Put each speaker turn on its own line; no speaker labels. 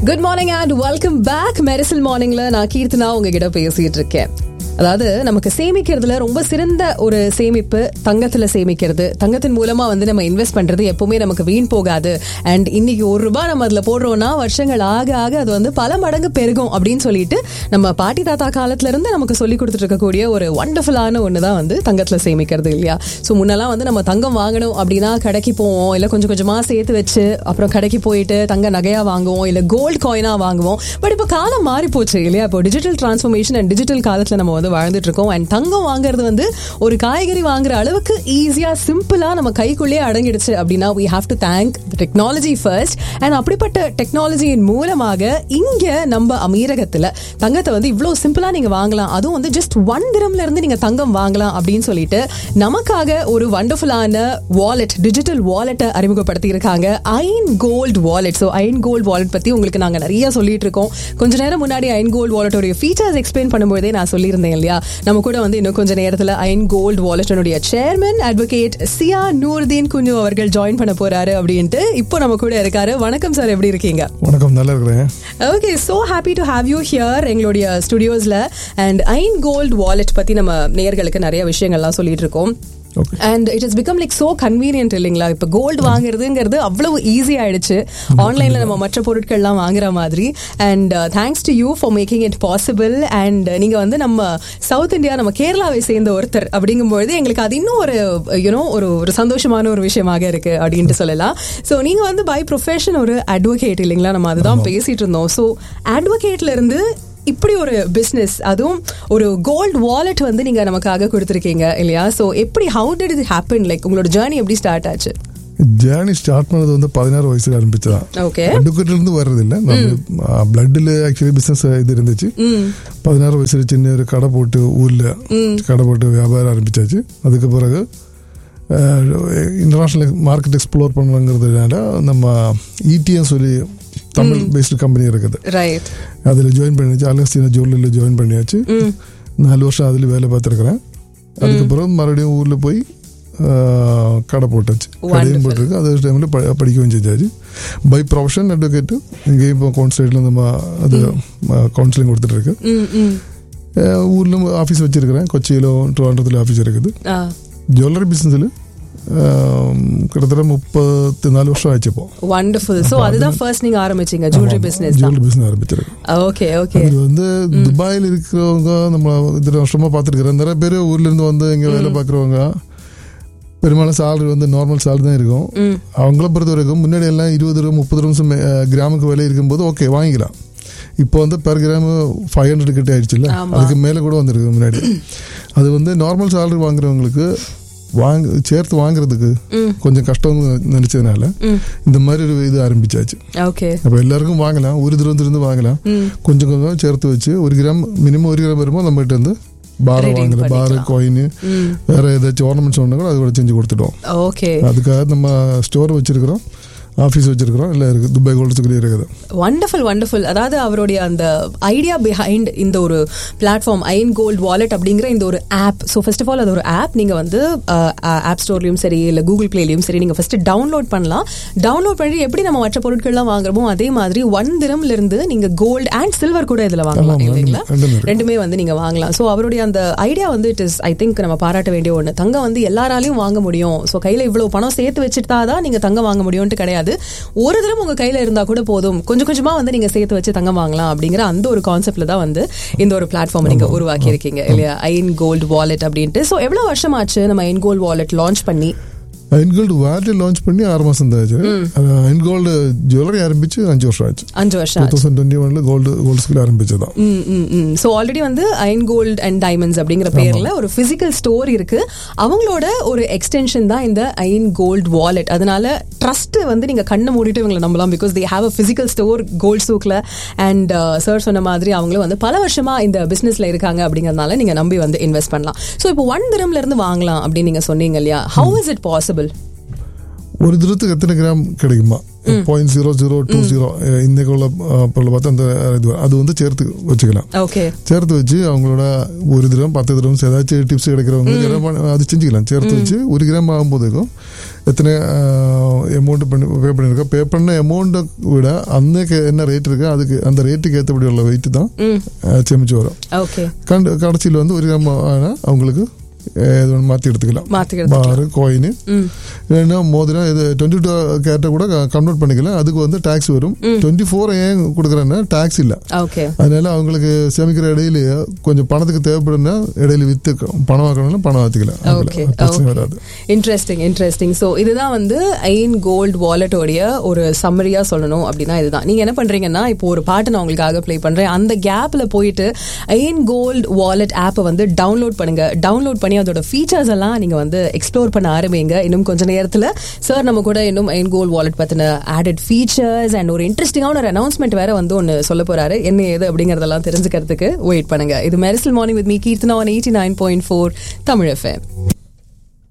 Good morning and welcome back Mersal மார்னிங்ல நான் கீர்த்தனா உங்ககிட்ட பேசிட்டு இருக்கேன் அதாவது நமக்கு சேமிக்கிறதுல ரொம்ப சிறந்த ஒரு சேமிப்பு தங்கத்துல சேமிக்கிறது தங்கத்தின் மூலமா வந்து நம்ம இன்வெஸ்ட் பண்றது எப்பவுமே நமக்கு வீண் போகாது அண்ட் இன்னைக்கு ஒரு ரூபாய் நம்ம அதுல போடுறோம்னா வருஷங்கள் ஆக ஆக அது வந்து பல மடங்கு பெருகும் அப்படின்னு சொல்லிட்டு நம்ம பாட்டி தாத்தா காலத்துல இருந்து நமக்கு சொல்லி கொடுத்துட்டு இருக்கக்கூடிய ஒரு வண்டர்ஃபுல்லான ஒன்று தான் வந்து தங்கத்துல சேமிக்கிறது இல்லையா ஸோ முன்னெல்லாம் வந்து நம்ம தங்கம் வாங்கணும் அப்படின்னா கடைக்கு போவோம் இல்லை கொஞ்சம் கொஞ்சமா சேர்த்து வச்சு அப்புறம் கடைக்கு போயிட்டு தங்க நகையா வாங்குவோம் இல்லை கோல்டு காயினா வாங்குவோம் பட் இப்போ காலம் மாறி போச்சு இல்லையா இப்போ டிஜிட்டல் டிரான்ஸ்ஃபர்மேஷன் அண்ட் டிஜிட்டல் காலத்துல நம்ம வந்து வாழ்ந்துட்டு இருக்கோம் அண்ட் தங்கம் வாங்குறது வந்து ஒரு காய்கறி வாங்குற அளவுக்கு ஈஸியா சிம்பிளா நம்ம கைக்குள்ளேயே அடங்கிடுச்சு அப்படின்னா we have to thank the technology first and அப்படிப்பட்ட டெக்னாலஜியின் மூலமாக இங்க நம்ம அமீரகத்துல தங்கத்தை வந்து இவ்வளவு சிம்பிளா நீங்க வாங்கலாம் அதுவும் வந்து ஜஸ்ட் ஒன் திரம்ல இருந்து நீங்க தங்கம் வாங்கலாம் அப்படின்னு சொல்லிட்டு நமக்காக ஒரு வண்டர்ஃபுல்லான வாலெட் டிஜிட்டல் வாலெட்டை அறிமுகப்படுத்தி இருக்காங்க Ain gold wallet so Ain gold wallet பத்தி உங்களுக்கு நாங்க நிறைய சொல்லிட்டு இருக்கோம் கொஞ்ச நேரம் முன்னாடி ஐன் கோல்ட் வாலெட்டோட ஃபீச்சர்ஸ் எக்ஸ்பிளைன் பண்ணும்போதே நான் சொல்லியிருந்தேன் இல்லையா நம்ம கூட வந்து இன்னும் கொஞ்ச நேரத்துல ஐன் கோல்ட் வாலெட்டனுடைய சேர்மன் அட்வொகேட் சியா நூர்தீன் குஞ்சு அவர்கள் ஜாயின் பண்ண போறாரு அப்படின்ட்டு இப்போ நம்ம கூட இருக்காரு வணக்கம் சார் எப்படி இருக்கீங்க
வணக்கம் நல்லா இருக்கிறேன்
okay so happy to have you here எங்களுடைய ஸ்டுடியோஸ்ல அண்ட் ஐன் கோல்ட் வாலெட் பத்தி நம்ம நேயர்களுக்கு நிறைய விஷயங்கள்லாம் சொல்லிட்டு இருக்கோம்
okay
and it is become like so convenient இல்லைங்களா இப்போ கோல்டு வாங்குறதுங்கிறது அவ்வளவு ஈஸி ஆயிடுச்சு ஆன்லைன்ல நம்ம மற்ற பொருட்கள்லாம் வாங்குற மாதிரி and thanks to you for making it possible and நீங்க வந்து நம்ம சவுத் இந்தியா நம்ம கேரளாவை சேர்ந்த ஒருத்தர் அப்படிங்கும்பொழுது எங்களுக்கு அது இன்னும் ஒரு யூனோ ஒரு ஒரு சந்தோஷமான ஒரு விஷயமாக இருக்கு அப்படின்ட்டு சொல்லலாம் ஸோ நீங்க வந்து பை ப்ரொஃபஷன் ஒரு அட்வொகேட் இல்லைங்களா நம்ம அதுதான் பேசிட்டு இருந்தோம் ஸோ அட்வொகேட்ல இருந்து இப்படி ஒரு பிஸ்னஸ் அதுவும் ஒரு கோல்ட் வாலெட் வந்து நீங்க நமக்காக கொடுத்துருக்கீங்க இல்லையா ஸோ எப்படி ஹவு டிட் இது ஹேப்பன் லைக் உங்களோட ஜேர்னி எப்படி ஸ்டார்ட் ஆச்சு
ஜேர்னி ஸ்டார்ட் பண்ணது வந்து பதினாறு வயசுல ஆரம்பிச்சதான்
ஓகே
அட்வொகேட்ல இருந்து வர்றது இல்ல பிளட்ல ஆக்சுவலி பிசினஸ் இது இருந்துச்சு பதினாறு வயசுல சின்ன ஒரு கடை போட்டு ஊர்ல கடை போட்டு வியாபாரம் ஆரம்பிச்சாச்சு அதுக்கு பிறகு இன்டர்நேஷனல் மார்க்கெட் எக்ஸ்ப்ளோர் பண்ணுறதுனால நம்ம இடிஎம் சொல்லி தமிழ் பேஸ்டு கம்பெனி இருக்குது
ரைட்
அதில் ஜாயின் பண்ணியாச்சு அலஸ்தீனா ஜுவல்லரியில் ஜாயின் பண்ணியாச்சு நாலு வருஷம் அதில் வேலை பார்த்துருக்குறேன் அதுக்கப்புறம் மறுபடியும் ஊரில் போய் ஆஹ், கடை போட்டாச்சு கடையும் போட்டிருக்கு அதே டைமில் படிக்கவும் செஞ்சாச்சு பை ப்ரொஃபஷன் அட்வொகேட்டு இங்கேயும் இப்போ கவுன்சிலேட்டில் நம்ம அது கவுன்சிலிங் கொடுத்துட்டு இருக்கு
ம் ம்
ஆஹ், ஊர்ல ஆஃபீஸ் வச்சிருக்கிறேன் கொச்சியிலும் ட்ரிவாண்டத்தில் ஆஃபீஸ் இருக்குது
ஆ
ஜுவல்லரி பிஸ்னஸில் கிட்டத்தட்ட முப்பத்தி நாலு வருஷம் ஆச்சு இப்போ
வண்டர்ஃபுல் ஸோ அதுதான் ஃபர்ஸ்ட் நீங்க ஆரம்பிச்சீங்க ஜுவல்லரி பிசினஸ் தான்
ஜுவல்லரி பிஸ்னஸ் ஆரம்பிச்சிருக்கு
ஓகே ஓகே
இது வந்து துபாயில் இருக்கிறவங்க நம்ம இத்தனை வருஷமா பார்த்துருக்குறோம் நிறைய பேர் ஊர்ல இருந்து வந்து இங்க வேலை பார்க்குறவங்க பெரும்பாலும் சேலரி வந்து நார்மல் சேலரி தான் இருக்கும் அவங்கள பொறுத்த வரைக்கும் முன்னாடி எல்லாம் இருபது ரூபா முப்பது நிமிஷம் கிராமுக்கு விலை இருக்கும்போது ஓகே வாங்கிக்கலாம் இப்போ வந்து பெர் கிராம் ஃபைவ் ஹண்ட்ரட் கிட்ட ஆயிடுச்சுல்ல
ஆமா.
அதுக்கு மேலே கூட வந்திருக்கு முன்னாடி அது வந்து நார்மல் சேலரி வாங்குறவங்களுக்கு வாங்க சேர்த்து வாங்குறதுக்கு கொஞ்சம் கஷ்டம் நினைச்சதுனால இந்த மாதிரி ஒரு இது ஆரம்பிச்சாச்சு
ஓகே
அப்போ எல்லாருக்கும் வாங்கலாம் ஒரு தூரம் இருந்து வாங்கலாம் கொஞ்சம் கொஞ்சம் சேர்த்து வச்சு ஒரு கிராம் மினிமம் ஒரு கிராம் வரும்போது நம்மகிட்ட வந்து பாரை
Redeem
வாங்கலாம் பாரு
பண்ணிக்கலாம்.
காயின் வேற ஏதாச்சும் ஆர்னமெண்ட்ஸ் ஒன்று கூட அது கூட செஞ்சு கொடுத்துட்டோம்
ஓகே
அதுக்காக நம்ம ஸ்டோர் வச்சிருக்கிறோம் ஆஃபீஸ் வச்சிருக்கிறோம் எல்லாம் இருக்கு துபாய் கோல்ட்ஸுக்குள்ளே இருக்குது
வண்டர்ஃபுல் வண்டர்ஃபுல் அதாவது அவருடைய அந்த ஐடியா பிஹைண்ட் இந்த ஒரு பிளாட்ஃபார்ம் ஐன் கோல்ட் வாலெட் அப்படிங்கிற இந்த ஒரு app so first of all அது ஒரு ஆப் நீங்கள் வந்து ஆப் ஸ்டோர்லையும் சரி இல்லை கூகுள் பிளேலையும் சரி நீங்கள் ஃபர்ஸ்ட் டவுன்லோட் பண்ணலாம் டவுன்லோட் பண்ணி எப்படி நம்ம மற்ற பொருட்கள்லாம் வாங்குறோமோ அதே மாதிரி ஒன் திரம்ல இருந்து நீங்கள் கோல்டு அண்ட் சில்வர் கூட இதில் வாங்கலாம்
ஆமா,
இல்லைங்களா
ரெண்டுமே இருக்கு.
ரெண்டுமே வந்து நீங்க வாங்கலாம் ஸோ அவருடைய அந்த ஐடியா வந்து இட் இஸ் ஐ திங்க் நம்ம பாராட்ட வேண்டிய ஒன்று தங்கம் வந்து எல்லாராலையும் வாங்க முடியும் ஸோ கையில் இவ்வளவு பணம் சேர்த்து வச்சுட்டா தான் நீங்க தங்கம் வாங்க முடியும்ட்டு கிடையாது ஒரு தடவை உங்க கையில இருந்தா கூட போதும் கொஞ்சம் கொஞ்சமா வந்து நீங்க சேர்த்து வச்சு தங்கம் வாங்கலாம் அப்படிங்கிற அந்த ஒரு கான்செப்ட்ல தான் வந்து இந்த ஒரு பிளாட்ஃபார்ம் நீங்க உருவாக்கி இருக்கீங்க இல்லையா ஐன் கோல்டு வாலெட் அப்படின்ட்டு ஸோ எவ்வளவு வருஷம் ஆச்சு நம்ம ஐன் கோல்டு வாலெட் லான்ச் பண்ணி
என்கோல்டு வாலெட் லான்ச் பண்ணி ஆறு மாசம் தான் ஆச்சு என்கோல்டு ஜுவல்லரி ஆரம்பிச்சு அஞ்சு வருஷம் ஆச்சு
அஞ்சு வருஷம்
டூ
ஆச்சு
தௌசண்ட் டுவெண்ட்டி ஒன்ல கோல்டு கோல்டு ஸ்கூல் ஆரம்பிச்சதான்
ஸோ ஆல்ரெடி வந்து அயன் கோல்ட் அண்ட் டைமண்ட்ஸ் அப்படிங்கிற பேர்ல ஒரு பிசிக்கல் ஸ்டோர் இருக்கு அவங்களோட ஒரு எக்ஸ்டென்ஷன் தான் இந்த அயன் கோல்ட் வாலெட் அதனால ட்ரஸ்ட் வந்து நீங்க கண்ணை மூடிட்டு இவங்களை நம்பலாம் because they have a physical store gold சூக்ல அண்ட் சார் சொன்ன மாதிரி அவங்களும் வந்து பல வருஷமா இந்த பிசினஸ்ல இருக்காங்க அப்படிங்கறதுனால நீங்க நம்பி வந்து இன்வெஸ்ட் பண்ணலாம் ஸோ இப்போ ஒன் திரம்ல இருந்து வாங்கலாம் அப்படின்னு நீங்க சொன்னீங்க இல்லையா ஹவு இஸ் இட் பாசிபிள்
ஒரு தூரத்துக்கு எத்தனை கிராம் கிடைக்குமா point zero zero two zero இன்னைக்கு உள்ள அஹ், பொருளை பார்த்து அந்த இது அது வந்து சேர்த்து வச்சுக்கலாம்
ஓகே
சேர்த்து வச்சு அவங்களோட ஒரு தினம் பத்து தினம் ஏதாச்சும் டிப்ஸ் கிடைக்கிறவங்க எல்லாம் பண்ண- அது செஞ்சுக்கலாம் சேர்த்து வச்சு ஒரு கிராம் ஆகும்போதுக்கும் எத்தனை அமௌண்ட் பண்ணி பே பண்ணியிருக்கோம் பே பண்ண அமௌண்ட்டை விட அன்னைக்கு என்ன ரேட் இருக்கு அதுக்கு அந்த ரேட்டுக்கு ஏற்றபடி உள்ள வெயிட் தான்
ம்
அஹ், சேமிச்சு வரும்
ஓகே
கண்டு கடைசியில் வந்து ஒரு கிராம் ஆனால் அவங்களுக்கு அஹ், இது ஒன்று மாற்றி எடுத்துக்கலாம்
மாத்திக்கிறது
பாரு கோயின்
ம்
இல்லைன்னா மோதிரம் இது டுவெண்ட்டி டூ கேரட்டை கூட கன்வெர்ட் பண்ணிக்கலாம் அதுக்கு வந்து டேக்ஸ் வரும் டுவெண்ட்டி ஃபோர் ஏன் கொடுக்குறேன்னா டேக்ஸ் இல்லை
ஓகே
அதனால அவங்களுக்கு சேமிக்கிற இடையில கொஞ்சம் பணத்துக்கு தேவைப்படுன்னா இடையில வித்து பணம் வாங்கணும்னா பணம் வாத்திக்கலாம் அதுல
Okay,
பிரச்சனை
okay.
வராது
இன்ட்ரெஸ்டிங் இன்ட்ரெஸ்டிங் ஸோ இதுதான் வந்து ஐன் கோல்ட் வாலெட்டோடைய ஒரு சம்மரியா சொல்லணும் அப்படின்னா இதுதான் நீங்க என்ன பண்றீங்கன்னா இப்போ ஒரு பாட்டு நான் உங்களுக்காக ப்ளே பண்றேன் அந்த கேப்ல போயிட்டு ஐன் கோல்ட் வாலெட் ஆப்பை வந்து டவுன்லோட் பண்ணுங்க டவுன்லோட் பண்ணி அதோட ஃபீச்சர்ஸ் எல்லாம் நீங்க வந்து எக்ஸ்ப்ளோர் பண்ண ஆரம்பிங்க இன்னும் கொஞ்ச நேரத்துல சார் நம்ம கூட இன்னும் ஐன் கோல்ட் வாலெட் பத்தின ஆடட் ஃபீச்சர்ஸ் அண்ட் ஒரு இன்ட்ரெஸ்டிங்கான ஒரு அனௌன்ஸ்மெண்ட் வேற வந்து ஒன்னு சொல்ல போறாரு என்ன ஏது அப்படிங்கறதெல்லாம் தெரிஞ்சுக்கிறதுக்கு வெயிட் பண்ணுங்க இது Mersal morning with me Keerthana one eighty nine point four Tamil FM